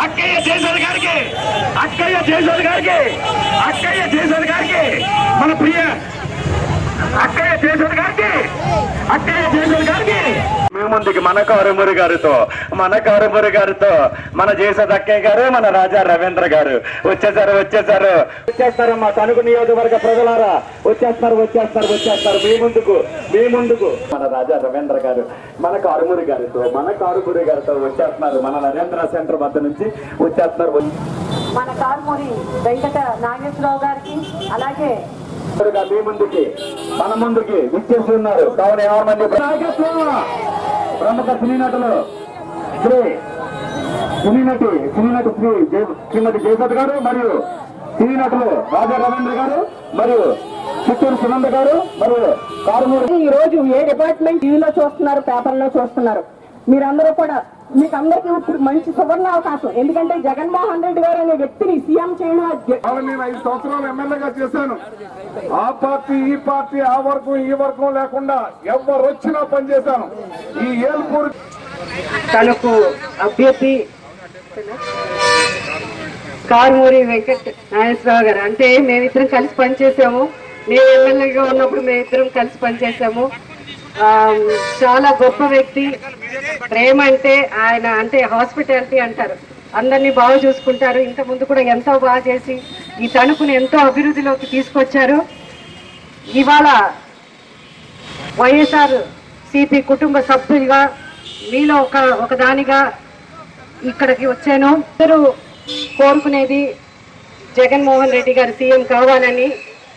అక్కయ్య జయసూర్ గారికి అక్కయ్య జయసూర్ గారికి అక్కయ్య జయసూర్ గారికి మన ప్రియ అక్కయ్య జయసూర్ గారికి అక్కయ్య జయసూర్ గారికి మేము ముందుకి మన కారుమూరి గారితో మన కారుమూరి గారితో మన జయసద్ అక్కయ్య గారు మన రాజా రవీంద్ర గారు వచ్చేసారు వచ్చేసారు వచ్చేస్తారు మా తణుకు నియోజకవర్గ ప్రజలారా వచ్చేస్తారు వచ్చేస్తారు వచ్చేస్తారు మీ ముందుకు మీ ముందుకు మన రాజా రవీంద్ర గారు మన కారుమూరి గారితో మన కారుమూరి గారితో వచ్చేస్తున్నారు మన నరేంద్ర సెంటర్ వద్ద నుంచి వచ్చేస్తున్నారు మన కార్మూరి వెంకట నాగేశ్వరరావు గారికి అలాగే గా మీ ముందుకి మన ముందుకి విచ్చేసి ఉన్నారు కావున ఏమంది నాయకత్వం ప్రముఖ సినీ నటులు శ్రీ సినీ నటి సినీ నటి శ్రీ జయ- శ్రీమతి జయపతి గారు మరియు సినీ నటులు రాజా రవీంద్ర గారు మరియు చిత్తూరు సునంద గారు మరియు కారుమూరి ఈ రోజు ఏ డిపార్ట్మెంట్ టీవీలో చూస్తున్నారు పేపర్లో చూస్తున్నారు మీరందరూ కూడా మీకు అందరికీ ఇప్పుడు మంచి సువర్ణ అవకాశం ఎందుకంటే జగన్మోహన్ రెడ్డి గారు అనే వ్యక్తిని సీఎం చేయడం అది వాళ్ళు నేను ఐదు సంవత్సరాలు ఎమ్మెల్యేగా చేశాను ఆ పార్టీ ఈ పార్టీ ఆ వర్గం ఈ వర్గం లేకుండా ఎవరు వచ్చినా పనిచేశాను ఈ ఏల్పూర్ తనకు అభ్యర్థి కారుమూరి వెంకట నాగేశ్వరరావు గారు అంటే మేమిద్దరం కలిసి పనిచేసాము నేను ఎమ్మెల్యేగా ఉన్నప్పుడు మేమిద్దరం కలిసి పనిచేసాము ఆ, చాలా గొప్ప వ్యక్తి ప్రేమ అంటే ఆయన అంటే హాస్పిటాలిటీ అంటారు అందరినీ బాగా చూసుకుంటారు ఇంత ముందు కూడా ఎంతో బాగా చేసి ఈ తణుకుని ఎంతో అభివృద్ధిలోకి తీసుకొచ్చారు ఇవాళ వైఎస్ఆర్ సిపి కుటుంబ సభ్యులుగా మీలో ఒక ఒకదానిగా ఇక్కడికి వచ్చాను అందరూ కోరుకునేది జగన్మోహన్ రెడ్డి గారు సీఎం కావాలని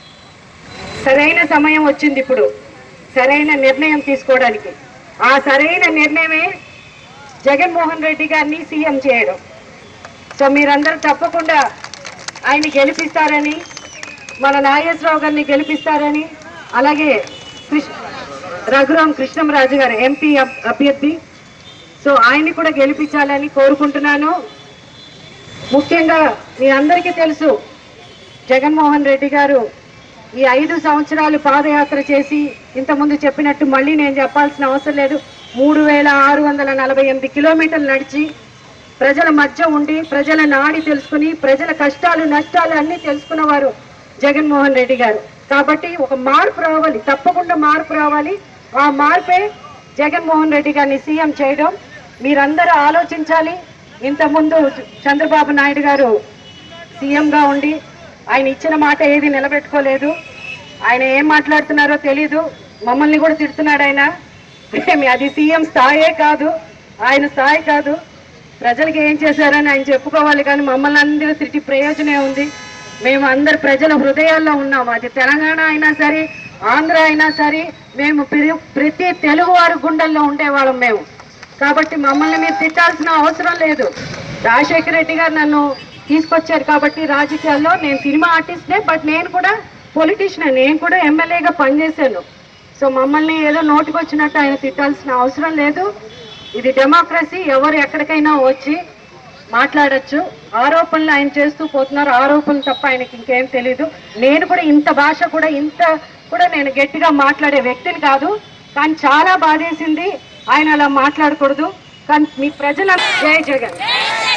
సరైన సమయం వచ్చింది ఇప్పుడు సరైన నిర్ణయం తీసుకోవడానికి ఆ సరైన నిర్ణయమే జగన్మోహన్ రెడ్డి గారిని సీఎం చేయడం సో మీరందరూ తప్పకుండా ఆయన గెలిపిస్తారని మన నాగేశ్వరరావు గారిని గెలిపిస్తారని అలాగే కృష్ణ రఘురాం కృష్ణంరాజు గారు ఎంపీ అబ్- అభ్యర్థి సో ఆయన్ని కూడా గెలిపించాలని కోరుకుంటున్నాను ముఖ్యంగా మీ అందరికీ తెలుసు జగన్మోహన్ రెడ్డి గారు ఈ ఐదు సంవత్సరాలు పాదయాత్ర చేసి ఇంతకుముందు చెప్పినట్టు మళ్ళీ నేను చెప్పాల్సిన అవసరం లేదు మూడు వేల ఆరు వందల నలభై ఎనిమిది కిలోమీటర్లు నడిచి ప్రజల మధ్య ఉండి ప్రజల నాడి తెలుసుకుని ప్రజల కష్టాలు నష్టాలు అన్ని తెలుసుకున్నవారు జగన్మోహన్ రెడ్డి గారు కాబట్టి ఒక మార్పు రావాలి తప్పకుండా మార్పు రావాలి ఆ మార్పే జగన్మోహన్ రెడ్డి గారిని సీఎం చేయడం మీరందరూ ఆలోచించాలి ఇంతకుముందు చంద్రబాబు నాయుడు గారు సీఎంగా ఉండి ఆయన ఇచ్చిన మాట ఏది నిలబెట్టుకోలేదు ఆయన ఏం మాట్లాడుతున్నారో తెలీదు మమ్మల్ని కూడా తిడుతున్నాడు ఆయన ఏమి అది సీఎం స్థాయే కాదు ఆయన స్థాయి కాదు ప్రజలకి ఏం చేశారని ఆయన చెప్పుకోవాలి కానీ మమ్మల్ని అందరూ తిట్టి ప్రయోజనం ఉంది మేము అందరు ప్రజల హృదయాల్లో ఉన్నాం అది తెలంగాణ అయినా సరే ఆంధ్ర అయినా సరే మేము ప్రి- ప్రతి తెలుగు వారి గుండెల్లో ఉండేవాళ్ళం మేము కాబట్టి మమ్మల్ని మీరు తిట్టాల్సిన అవసరం లేదు రాజశేఖర రెడ్డి గారు నన్ను తీసుకొచ్చారు కాబట్టి రాజకీయాల్లో నేను సినిమా ఆర్టిస్ట్నే బట్ నేను కూడా పొలిటీషియన్ నేను కూడా ఎమ్మెల్యేగా పనిచేశాను సో మమ్మల్ని ఏదో నోటికొచ్చినట్టు ఆయన తిట్టాల్సిన అవసరం లేదు ఇది డెమోక్రసీ ఎవరు ఎక్కడికైనా వచ్చి మాట్లాడొచ్చు ఆరోపణలు ఆయన చేస్తూ పోతున్నారు ఆరోపణలు తప్ప ఆయనకి ఇంకేం తెలియదు నేను కూడా ఇంత భాష కూడా ఇంత కూడా నేను గట్టిగా మాట్లాడే వ్యక్తిని కాదు కానీ చాలా బాధేసింది ఆయన అలా మాట్లాడకూడదు కానీ మీ ప్రజల జై జగన్